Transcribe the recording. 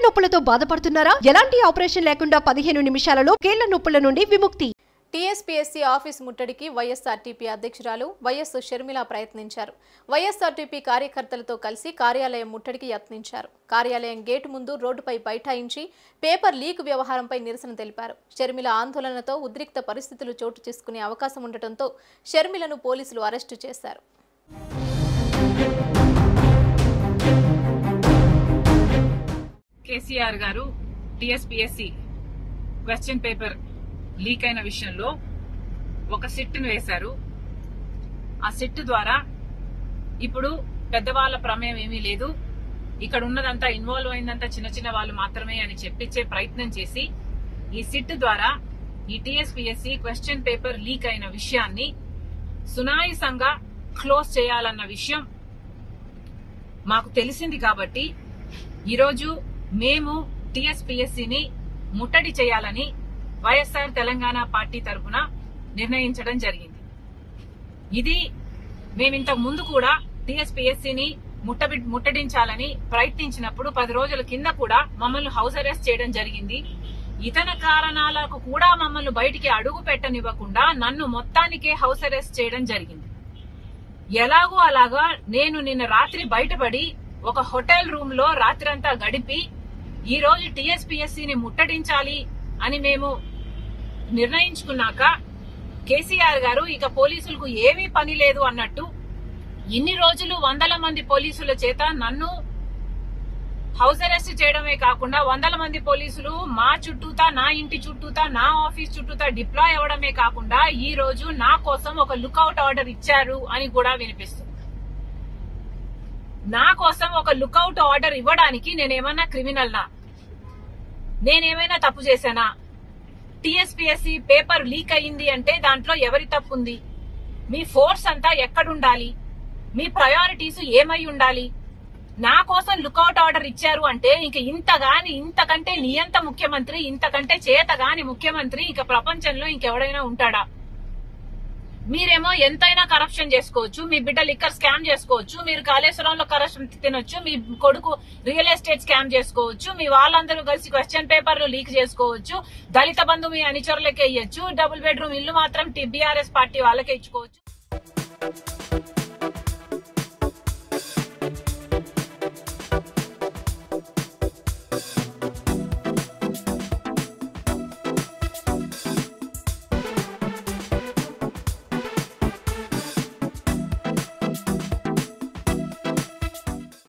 నొప్పులతో బాధపడుతున్నారా ఎలాంటి ఆపరేషన్ లేకుండా పదిహేను నిమిషాలలో కీళ్ల నొప్పుల నుండి విముక్తి టీఎస్పీఎస్సీ ఆఫీస్ ముట్టడికి వైఎస్ఆర్టీపీ అధ్యక్షురాలు వైఎస్ షర్మిల ప్రయత్నించారు వైఎస్ఆర్టీపీ కార్యకర్తలతో కలిసి కార్యాలయం ముట్టడికి యత్నించారు కార్యాలయం గేటు ముందు రోడ్డుపై బైఠాయించి పేపర్ లీక్ వ్యవహారంపై నిరసన తెలిపారు షర్మిల ఆందోళనతో ఉద్రిక్త పరిస్థితులు చోటు చేసుకునే అవకాశం ఉండటంతో షర్మిలను పోలీసులు అరెస్టు చేశారు కేసీఆర్ గారు టిఎస్పిఎస్సి క్వశ్చన్ పేపర్ లీక్ అయిన విషయంలో ఒక సిట్ను వేశారు ఆ సిట్ ద్వారా ఇప్పుడు పెద్దవాళ్ల ప్రమేయం ఏమీ లేదు ఇక్కడ ఉన్నదంతా ఇన్వాల్వ్ అయిందంతా చిన్న చిన్న వాళ్ళు మాత్రమే అని చెప్పించే ప్రయత్నం చేసి ఈ సిట్ ద్వారా ఈ టిఎస్పిఎస్సి క్వశ్చన్ పేపర్ లీక్ అయిన విషయాన్ని సునాయసంగా క్లోజ్ చేయాలన్న విషయం మాకు తెలిసింది కాబట్టి ఈరోజు మేము టిఎస్పిఎస్సిని ముట్టడి చేయాలని వైఎస్ఆర్ తెలంగాణ పార్టీ తరఫున నిర్ణయించడం జరిగింది ఇది మేమింతకు ముందు కూడా టిఎస్పిఎస్సిని ముట్టబి ముట్టడించాలని ప్రయత్నించినప్పుడు పది రోజుల కింద కూడా మమ్మల్ని హౌస్ అరెస్ట్ చేయడం జరిగింది ఇతర కారణాలకు కూడా మమ్మల్ని బయటికి అడుగు పెట్టనివ్వకుండా నన్ను మొత్తానికే హౌస్ అరెస్ట్ చేయడం జరిగింది ఎలాగో అలాగా నేను నిన్న రాత్రి బయటపడి ఒక హోటల్ రూమ్ లో రాత్రంతా గడిపి ఈ రోజు టిఎస్పిఎస్సిని ముట్టడించాలి అని మేము నిర్ణయించుకున్నాక కేసీఆర్ గారు ఇక పోలీసులకు ఏమీ పని లేదు అన్నట్టు ఇన్ని రోజులు వందల మంది పోలీసుల చేత నన్ను హౌస్ అరెస్ట్ చేయడమే కాకుండా వందల మంది పోలీసులు మా చుట్టూతా నా ఇంటి చుట్టూతా నా ఆఫీస్ చుట్టూతా డిప్లాయ్ అవ్వడమే కాకుండా ఈ రోజు నా కోసం ఒక లుకౌట్ ఆర్డర్ ఇచ్చారు అని కూడా వినిపిస్తుంది నా కోసం ఒక లుకౌట్ ఆర్డర్ ఇవ్వడానికి నేనేమన్నా క్రిమినల్ నా నేనేమైనా తప్పు చేశానా టిఎస్పిఎస్సి పేపర్ లీక్ అయ్యింది అంటే దాంట్లో ఎవరి తప్పు ఉంది మీ ఫోర్స్ అంతా ఎక్కడుండాలి మీ ప్రయారిటీస్ ఏమై ఉండాలి నా కోసం లుకౌట్ ఆర్డర్ ఇచ్చారు అంటే ఇంక ఇంతగాని ఇంతకంటే నియంత ముఖ్యమంత్రి ఇంతకంటే చేతగాని ముఖ్యమంత్రి ఇంక ప్రపంచంలో ఇంకెవడైనా ఉంటాడా మీరేమో ఎంతైనా కరప్షన్ చేసుకోవచ్చు మీ బిడ్డ లిక్కర్ స్కామ్ చేసుకోవచ్చు మీరు కాళేశ్వరంలో కరప్షన్ తినొచ్చు మీ కొడుకు రియల్ ఎస్టేట్ స్కామ్ చేసుకోవచ్చు మీ వాళ్ళందరూ కలిసి క్వశ్చన్ పేపర్లు లీక్ చేసుకోవచ్చు దళిత బంధు మీ అనుచరులకే ఇయ్యొచ్చు డబుల్ బెడ్రూమ్ ఇల్లు మాత్రం బీఆర్ఎస్ పార్టీ వాళ్ళకే ఇచ్చుకోవచ్చు